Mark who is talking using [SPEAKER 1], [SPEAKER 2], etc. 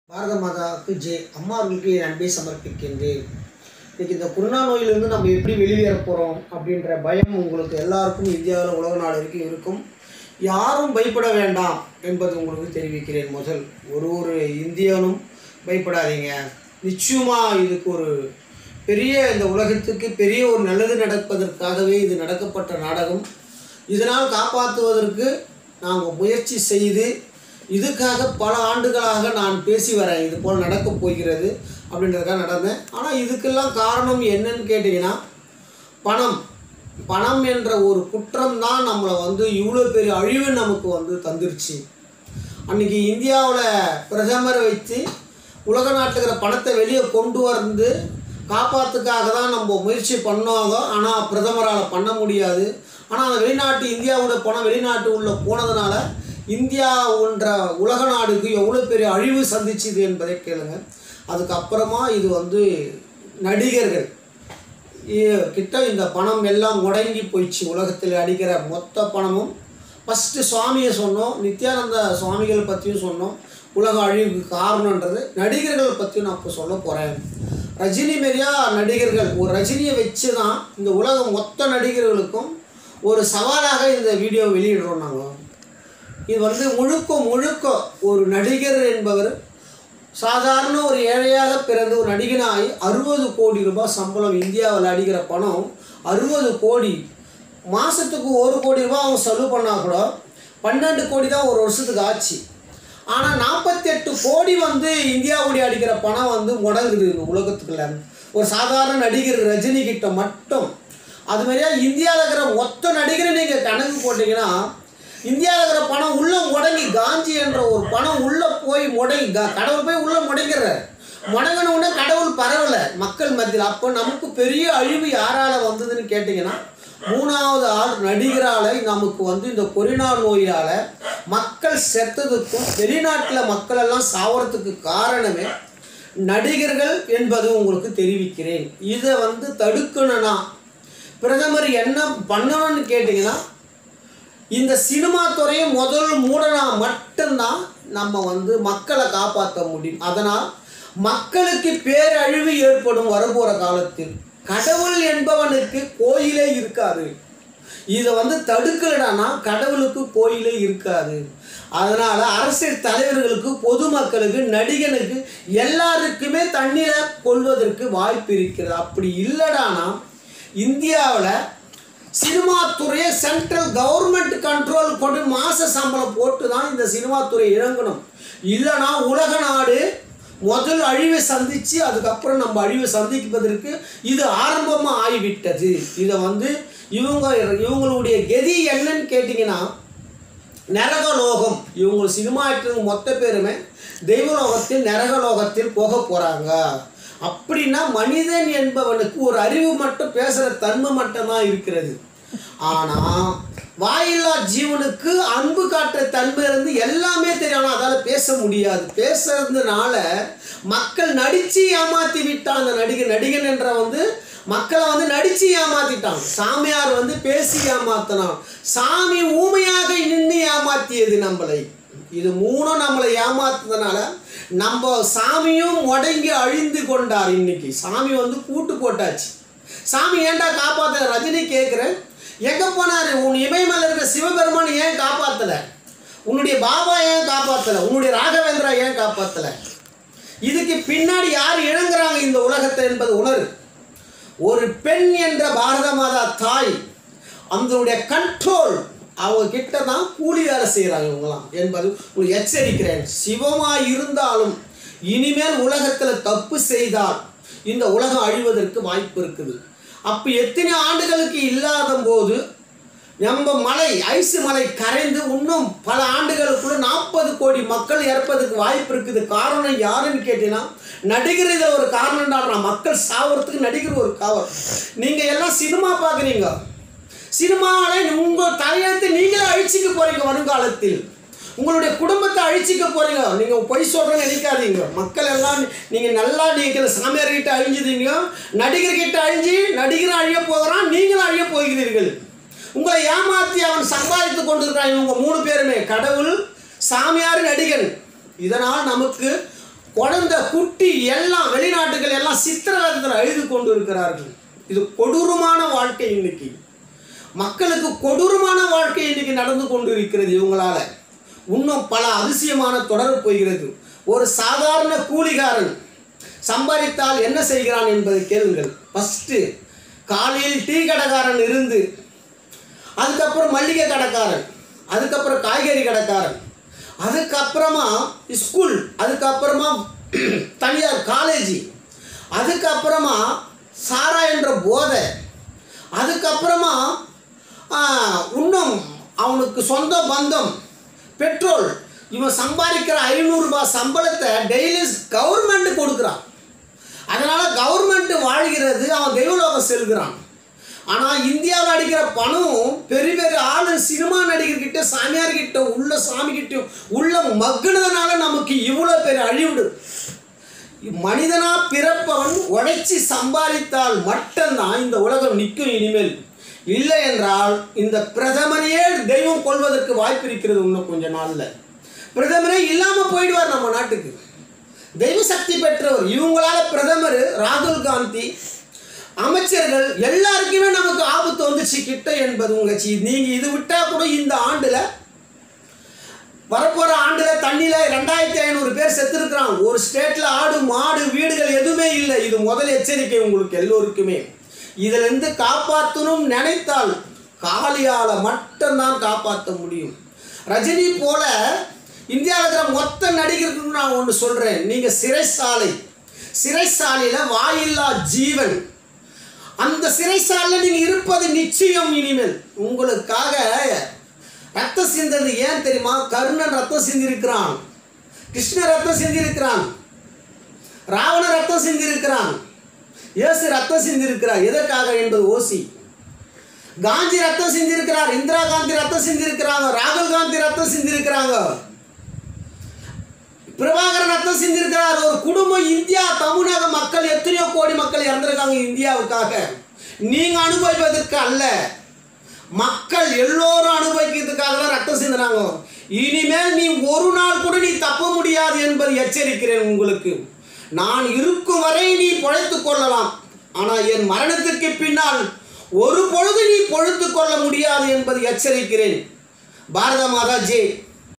[SPEAKER 1] பாரத மாதாவுக்கு ஜெய் அம்மார்களுக்கு என் அன்பை சமர்ப்பிக்கின்றேன் இன்னைக்கு இந்த கொரோனா நோயிலிருந்து நம்ம எப்படி வெளியேற போகிறோம் அப்படின்ற பயம் உங்களுக்கு எல்லாருக்கும் இந்தியாவில் உலக நாடு வரைக்கும் இருக்கும் யாரும் பயப்பட வேண்டாம் என்பது உங்களுக்கு தெரிவிக்கிறேன் முதல் ஒரு ஒரு இந்தியனும் பயப்படாதீங்க நிச்சயமாக இதுக்கு ஒரு பெரிய இந்த உலகத்துக்கு பெரிய ஒரு நல்லது நடப்பதற்காகவே இது நடக்கப்பட்ட நாடகம் இதனால் காப்பாற்றுவதற்கு நாங்கள் முயற்சி செய்து இதுக்காக பல ஆண்டுகளாக நான் பேசி வரேன் இது போல் நடக்கப் போகிறது அப்படின்றதுக்காக நடந்தேன் ஆனால் இதுக்கெல்லாம் காரணம் என்னன்னு கேட்டிங்கன்னா பணம் பணம் என்ற ஒரு குற்றம் தான் நம்மளை வந்து இவ்வளோ பெரிய அழிவு நமக்கு வந்து தந்துருச்சு அன்றைக்கி இந்தியாவில் பிரதமரை வச்சு உலக நாட்டில் இருக்கிற பணத்தை வெளியே கொண்டு வந்து காப்பாற்றுக்காக தான் நம்ம முயற்சி பண்ணாங்க ஆனால் பிரதமரால் பண்ண முடியாது ஆனால் அந்த வெளிநாட்டு இந்தியாவோட பணம் வெளிநாட்டு உள்ள போனதுனால இந்தியாவுன்ற உலக நாடுக்கு எவ்வளோ பெரிய அழிவு சந்திச்சுது என்பதை கேளுங்க அதுக்கப்புறமா இது வந்து நடிகர்கள் இ- கிட்ட இந்த பணம் எல்லாம் முடங்கி போயிடுச்சு உலகத்தில் அடிக்கிற மொத்த பணமும் ஃபஸ்ட்டு சுவாமியை சொன்னோம் நித்யானந்த சுவாமிகள் பற்றியும் சொன்னோம் உலக அழிவுக்கு காரணன்றது நடிகர்கள் பற்றியும் நான் இப்போ சொல்ல போகிறேன் ரஜினி மாரியா நடிகர்கள் ஒரு ரஜினியை வச்சு தான் இந்த உலகம் மொத்த நடிகர்களுக்கும் ஒரு சவாலாக இந்த வீடியோ வெளியிடுறோம் நாங்கள் இது வந்து முழுக்க முழுக்க ஒரு நடிகர் என்பவர் சாதாரண ஒரு ஏழையாக பிறந்து ஒரு நடிகனாகி அறுபது கோடி ரூபாய் சம்பளம் இந்தியாவில் அடிக்கிற பணம் அறுபது கோடி மாதத்துக்கு ஒரு கோடி ரூபாய் அவங்க செலவு பண்ணால் கூட பன்னெண்டு கோடி தான் ஒரு வருஷத்துக்கு ஆச்சு ஆனால் நாற்பத்தெட்டு கோடி வந்து இந்தியாவுடைய அடிக்கிற பணம் வந்து முடங்குது இந்த உலகத்துக்குள்ள ஒரு சாதாரண நடிகர் ரஜினி கிட்ட மட்டும் அது மாதிரியா இந்தியாவில் இருக்கிற மொத்த நடிகரை நீங்கள் கணக்கு போட்டிங்கன்னா இந்தியாவில் இருக்கிற பணம் உள்ள முடங்கி காஞ்சி என்ற ஒரு பணம் உள்ள போய் முடங்கி க- கடவுள் போய் உள்ள முடங்கிறார் முடங்கின உடனே கடவுள் பரவலை மக்கள் மத்தியில் அப்போ நமக்கு பெரிய அழிவு யாரால வந்ததுன்னு கேட்டிங்கன்னா மூணாவது ஆள் நடிகரால் நமக்கு வந்து இந்த கொரோனா நோயால் மக்கள் செத்ததுக்கும் வெளிநாட்டில் மக்கள் எல்லாம் சாவறதுக்கு காரணமே நடிகர்கள் என்பது உங்களுக்கு தெரிவிக்கிறேன் இதை வந்து தடுக்கணும்னா பிரதமர் என்ன பண்ணணும்னு கேட்டிங்கன்னா இந்த சினிமா துறையை முதல் மூடனா மட்டும்தான் நம்ம வந்து மக்களை காப்பாற்ற முடியும் அதனால் மக்களுக்கு பேரழிவு ஏற்படும் வரப்போகிற காலத்தில் கடவுள் என்பவனுக்கு கோயிலே இருக்காது இதை வந்து தடுக்கலடானா கடவுளுக்கு கோயிலே இருக்காது அதனால் அரசியல் தலைவர்களுக்கு பொதுமக்களுக்கு நடிகனுக்கு எல்லாருக்குமே தண்ணீரை கொள்வதற்கு வாய்ப்பு இருக்கிறது அப்படி இல்லடானா இந்தியாவில் சினிமா துறையை சென்ட்ரல் கவர்மெண்ட் கண்ட்ரோல் கொண்டு மாச சம்பளம் போட்டு தான் இந்த சினிமா துறை இறங்கணும் இல்லைனா உலக நாடு முதல் அழிவை சந்தித்து அதுக்கப்புறம் நம்ம அழிவை சந்திப்பதற்கு இது ஆரம்பமாக ஆகிவிட்டது இதை வந்து இவங்க இவங்களுடைய கதி என்னன்னு கேட்டிங்கன்னா நரகலோகம் இவங்க சினிமா ஆக்டருங்க மொத்த பேருமே தெய்வலோகத்தில் நரகலோகத்தில் போக போகிறாங்க அப்படின்னா மனிதன் என்பவனுக்கு ஒரு அறிவு மட்டும் பேசுகிற தன்மை மட்டும்தான் இருக்கிறது ஆனால் வாயில்லா ஜீவனுக்கு அன்பு காட்டுற தன்மை இருந்து எல்லாமே தெரியும் ஆனால் அதால் பேச முடியாது பேசுறதுனால மக்கள் நடித்து ஏமாற்றி விட்டான் அந்த நடிகர் நடிகன் என்ற வந்து மக்களை வந்து நடித்து ஏமாத்திட்டான் சாமியார் வந்து பேசி ஏமாத்தினான் சாமி ஊமையாக நின்று ஏமாத்தியது நம்மளை இது மூணும் நம்மளை ஏமாத்துறதுனால நம்ம சாமியும் முடங்கி அழிந்து கொண்டார் இன்னைக்கு சாமி வந்து கூட்டு போட்டாச்சு சாமி ஏன்டா காப்பாத்தல ரஜினி கேட்குறேன் எங்கே போனாரு உன் இமயமலை இருக்கிற சிவபெருமான் ஏன் காப்பாத்தல உன்னுடைய பாபா ஏன் காப்பாத்தல உன்னுடைய ராகவேந்திரா ஏன் காப்பாத்தல இதுக்கு பின்னாடி யார் இழங்குறாங்க இந்த உலகத்தை என்பது உணரு ஒரு பெண் என்ற பாரத மாதா தாய் அதனுடைய கண்ட்ரோல் அவங்க கிட்ட தான் கூலி வேலை செய்கிறாங்க இவங்களாம் என்பது உங்களுக்கு எச்சரிக்கிறேன் சிவமாய் இருந்தாலும் இனிமேல் உலகத்தில் தப்பு செய்தால் இந்த உலகம் அழிவதற்கு வாய்ப்பு இருக்குது அப்போ எத்தனை ஆண்டுகளுக்கு இல்லாத போது நம்ம மலை ஐஸ் மலை கரைந்து இன்னும் பல ஆண்டுகளுக்குள்ள நாற்பது கோடி மக்கள் இறப்பதுக்கு வாய்ப்பு இருக்குது காரணம் யாருன்னு கேட்டீங்கன்னா நடிகர் இதில் ஒரு காரணம்டா மக்கள் சாவறதுக்கு நடிகர் ஒரு காவல் நீங்கள் எல்லாம் சினிமா பார்க்குறீங்க சினிமாவில் உங்கள் தலையெழுத்து நீங்களே அழிச்சிக்க போகிறீங்க வருங்காலத்தில் உங்களுடைய குடும்பத்தை அழிச்சிக்க போகிறீங்க நீங்கள் பொய் சொல்கிறேன்னு நினைக்காதீங்க மக்கள் எல்லாம் நீங்கள் நல்லா நீங்கள் சாமியார்கிட்ட அழிஞ்சுதீங்க நடிகர்கிட்ட அழிஞ்சு நடிகர் அழிய போகிறான் நீங்களும் அழிய போகிறீர்கள் உங்களை ஏமாற்றி அவன் சம்பாதித்து கொண்டிருக்கிறான் இவங்க மூணு பேருமே கடவுள் சாமியார் நடிகன் இதனால் நமக்கு குழந்தை குட்டி எல்லாம் வெளிநாட்டுகள் எல்லாம் சித்திரவதத்தில் அழுது கொண்டு இருக்கிறார்கள் இது கொடூரமான வாழ்க்கை இன்னைக்கு மக்களுக்கு கொடூரமான வாழ்க்கை இன்னைக்கு நடந்து கொண்டு இருக்கிறது இவங்களால இன்னும் பல அதிசயமான தொடர் போகிறது ஒரு சாதாரண கூலிகாரன் சம்பாதித்தால் என்ன செய்கிறான் என்பதை கேளுங்கள் ஃபஸ்ட்டு காலையில் டீ கடைக்காரன் இருந்து அதுக்கப்புறம் மல்லிகை கடைக்காரன் அதுக்கப்புறம் காய்கறி கடைக்காரன் அதுக்கப்புறமா ஸ்கூல் அதுக்கப்புறமா தனியார் காலேஜ் அதுக்கப்புறமா சாரா என்ற போதை அதுக்கப்புறமா ஆ, இன்னும் அவனுக்கு சொந்த பந்தம் பெட்ரோல் இவன் சம்பாதிக்கிற ஐநூறுரூபா சம்பளத்தை டெய்லி கவர்மெண்ட் கொடுக்குறான் அதனால் கவர்மெண்ட் வாழ்கிறது அவன் தெய்வலோகம் செல்கிறான் ஆனால் இந்தியாவில் அடிக்கிற பணம் பெரிய பெரிய ஆளு சினிமா நடிகர்கிட்ட சாமியார்கிட்ட உள்ள சாமிகிட்ட உள்ள மக்குனதுனால நமக்கு இவ்வளோ பெரிய அழிவுடு மனிதனா பிறப்பவன் உழைச்சி சம்பாதித்தால் மட்டும்தான் இந்த உலகம் நிற்கும் இனிமேல் இல்லை என்றால் இந்த பிரதமரையே தெய்வம் கொள்வதற்கு வாய்ப்பு இருக்கிறது இன்னும் கொஞ்ச நாள்ல பிரதமரே இல்லாமல் போயிடுவார் நம்ம நாட்டுக்கு தெய்வ சக்தி பெற்றவர் இவங்களால பிரதமர் ராகுல் காந்தி அமைச்சர்கள் எல்லாருக்குமே நமக்கு ஆபத்து வந்துச்சு கிட்ட என்பது உங்கச்சி நீங்க இது விட்டா கூட இந்த ஆண்டுல வரப்போற ஆண்டுல தண்ணியில ரெண்டாயிரத்தி ஐநூறு பேர் செத்துருக்கிறான் ஒரு ஸ்டேட்ல ஆடு மாடு வீடுகள் எதுவுமே இல்லை இது முதல் எச்சரிக்கை உங்களுக்கு எல்லோருக்குமே இதுல இருந்து காப்பாற்றணும் நினைத்தால் காளியால மட்டும்தான் காப்பாற்ற முடியும் ரஜினி போல இந்தியாவில் இருக்கிற மொத்த நடிகர்களுக்கு நான் ஒன்று சொல்றேன் நீங்க சிறைசாலை சிறைசாலையில வாயில்லா ஜீவன் அந்த சிறைசாலையில் நீங்க இருப்பது நிச்சயம் இனிமேல் உங்களுக்காக ரத்தம் சிந்தது ஏன் தெரியுமா கர்ணன் ரத்தம் சிந்திருக்கிறான் கிருஷ்ணர் ரத்தம் சிந்திருக்கிறான் ராவண ரத்தம் சிந்திருக்கிறான் இயேசு ரத்தம் சிந்திருக்கிறார் எதற்காக என்பது ஓசி காந்தி ரத்தம் சிந்திருக்கிறார் இந்திரா காந்தி ரத்தம் சிந்திருக்கிறாங்க ராகுல் காந்தி ரத்தம் சிந்திருக்கிறாங்க பிரபாகரன் ரத்தம் சிந்திருக்கிறார் ஒரு குடும்பம் இந்தியா தமிழக மக்கள் எத்தனையோ கோடி மக்கள் இறந்திருக்காங்க இந்தியாவுக்காக நீங்க அனுபவிப்பதற்கு அல்ல மக்கள் எல்லோரும் அனுபவிக்கிறதுக்காக தான் ரத்தம் சிந்தினாங்க இனிமேல் நீ ஒரு நாள் கூட நீ தப்ப முடியாது என்பதை எச்சரிக்கிறேன் உங்களுக்கு நான் இருக்கும் வரை நீ பொழைத்துக் கொள்ளலாம் ஆனால் என் மரணத்திற்கு பின்னால் ஒரு பொழுது நீ பொழுத்து கொள்ள முடியாது என்பதை எச்சரிக்கிறேன் பாரத மாதா ஜெய்